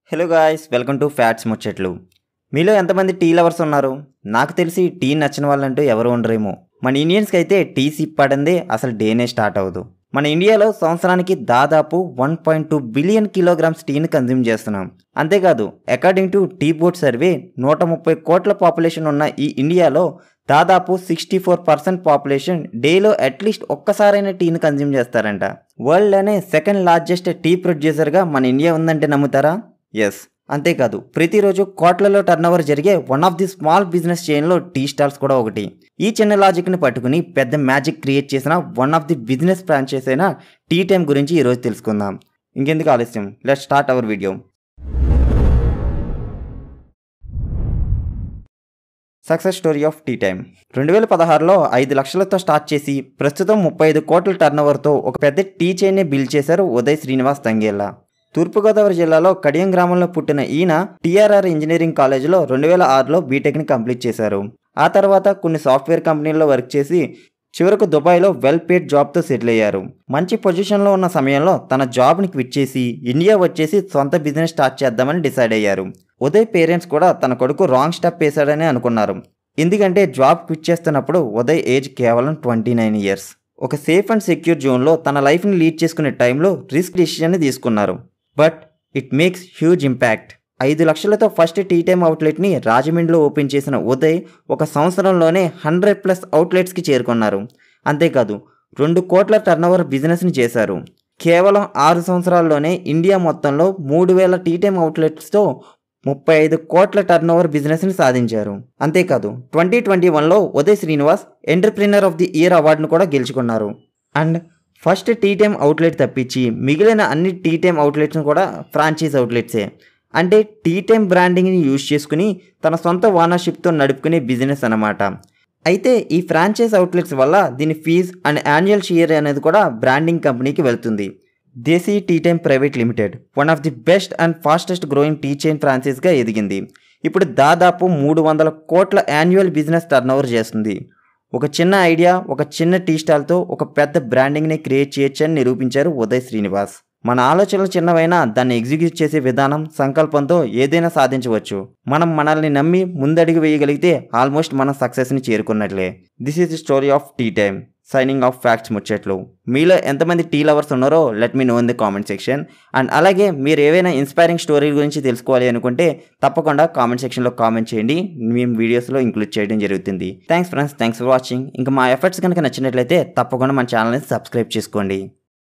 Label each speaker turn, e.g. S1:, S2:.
S1: hello guys welcome to facts ముచ్చట్లు మీలో ఎంతమంది టీ లవర్స్ ఉన్నారు నాకు తెలిసి టీ నచ్చిన వాళ్ళంటూ ఎవరు ఉండరేమో మన ఇండియన్స్కి అయితే టీ సిప్ పడిందే అసలు డేనే స్టార్ట్ అవ్వదు మన ఇండియాలో సంవత్సరానికి దాదాపు one point two billion kilograms టీని కన్జ్యూమ్ చేస్తున్నాం అంతేకాదు according to tea board survey నూట ముప్పై కోట్ల పాపులేషన్ ఉన్న ఈ ఇండియాలో దాదాపు సిక్స్టీ ఫోర్ పర్సెంట్ పాపులేషన్ డేలో అట్లీస్ట్ ఒక్కసారైనా టీని కన్జ్యూమ్ చేస్తారంట వరల్డ్లోనే సెకండ్ లార్జెస్ట్ టీ ప్రొడ్యూసర్గా మన ఇండియా ఉందంటే నమ్ముతారా ఎస్ అంతేకాదు ప్రతిరోజు కోట్లలో టర్నోవర్ జరిగే one of the small business చైన్లో టీ స్టాల్స్ కూడా ఒకటి ఈ చిన్న లాజిక్ని పట్టుకుని పెద్ద మ్యాజిక్ క్రియేట్ చేసిన one of the business franchise అయిన టీ టైం గురించి ఈరోజు తెలుసుకుందాం ఇంకెందుకు ఆలస్యం let start our video success story of tea time రెండు వేల పదహారులో ఐదు లక్షలతో స్టార్ట్ చేసి ప్రస్తుతం ముప్పై ఐదు కోట్ల టర్నోవర్తో ఒక పెద్ద టీ చైన్ని బిల్డ్ చేశారు ఉదయ్ శ్రీనివాస్ తంగేలా తూర్పుగోదావరి జిల్లాలో కడియం గ్రామంలో పుట్టిన ఈయన టీఆర్ఆర్ ఇంజనీరింగ్ కాలేజీలో రెండు వేల ఆరులో బీటెక్ని కంప్లీట్ చేశారు ఆ తర్వాత కొన్ని సాఫ్ట్వేర్ కంపెనీల్లో వర్క్ చేసి చివరకు దుబాయ్లో వెల్ పేడ్ జాబ్తో సెటిల్ అయ్యారు మంచి పొజిషన్లో ఉన్న సమయంలో తన జాబ్ని క్విట్ చేసి ఇండియా వచ్చేసి సొంత బిజినెస్ స్టార్ట్ చేద్దామని డిసైడ్ అయ్యారు ఉదయ్ పేరెంట్స్ కూడా తన కొడుకు రాంగ్ స్టెప్ వేశాడని అనుకున్నారు ఎందుకంటే జాబ్ క్విట్ చేస్తున్నప్పుడు ఉదయ్ ఏజ్ కేవలం ట్వంటీ నైన్ ఇయర్స్ ఒక సేఫ్ అండ్ సెక్యూర్ జోన్లో తన లైఫ్ని లీడ్ చేసుకునే టైంలో రిస్క్ డిసిషన్ని తీసుకున్నారు but it makes huge impact ఐదు లక్షలతో ఫస్ట్ టీ టైమ్ అవుట్లెట్ని రాజమండ్రిలో ఓపెన్ చేసిన ఉదయ్ ఒక సంవత్సరంలోనే హండ్రెడ్ ప్లస్ అవుట్లెట్స్కి చేరుకున్నారు అంతేకాదు రెండు కోట్ల టర్నోవర్ బిజినెస్ని చేశారు కేవలం ఆరు సంవత్సరాల్లోనే ఇండియా మొత్తంలో మూడు వేల టీ టైమ్ అవుట్లెట్స్తో ముప్పై ఐదు కోట్ల టర్నోవర్ బిజినెస్ని సాధించారు అంతేకాదు ట్వంటీ ట్వంటీ వన్లో Uday Srinivas entrepreneur of the year అవార్డును కూడా గెలుచుకున్నారు and first tea time outlet తప్పించి మిగిలిన అన్ని టీ టైమ్ అవుట్లెట్స్ కూడా ఫ్రాంచైజ్ అవుట్లెట్సే అంటే టీ టైమ్ బ్రాండింగ్ని యూజ్ చేసుకుని తన సొంత ఓనర్షిప్తో నడుపుకునే బిజినెస్ అన్నమాట అయితే ఈ ఫ్రాంచైజ్ అవుట్లెట్స్ వల్ల దీని ఫీజ్ అండ్ యాన్యువల్ షేర్ అనేది కూడా బ్రాండింగ్ కంపెనీకి వెళ్తుంది Desi tea time private limited one of the best and fastest growing tea chain ఫ్రాంచైజ్గా ఎదిగింది ఇప్పుడు దాదాపు మూడు వందల కోట్ల యాన్యువల్ బిజినెస్ టర్నోవర్ చేస్తుంది ఒక చిన్న ఐడియా ఒక చిన్న టీ స్టాల్తో ఒక పెద్ద బ్రాండింగ్ని క్రియేట్ చేయొచ్చని నిరూపించారు ఉదయ్ శ్రీనివాస్ మన ఆలోచనలు చిన్నవైనా దాన్ని ఎగ్జిక్యూట్ చేసే విధానం సంకల్పంతో ఏదైనా సాధించవచ్చు మనం మనల్ని నమ్మి ముందడుగు వేయగలిగితే ఆల్మోస్ట్ మనం సక్సెస్ని చేరుకున్నట్లే this is the story of tea time signing off facts ముచ్చట్లు మీలో ఎంతమంది టీ లవర్స్ ఉన్నారో let me know in the comment section and అలాగే మీరు ఏవైనా ఇన్స్పైరింగ్ స్టోరీ గురించి తెలుసుకోవాలి అనుకుంటే తప్పకుండా కామెంట్ సెక్షన్లో కామెంట్ చేయండి మేము వీడియోస్లో ఇంక్లూడ్ చేయడం జరుగుతుంది thanks friends thanks for watching ఇంకా మా ఎఫర్ట్స్ కనుక నచ్చినట్లయితే తప్పకుండా మన ఛానల్ని సబ్స్క్రైబ్ చేసుకోండి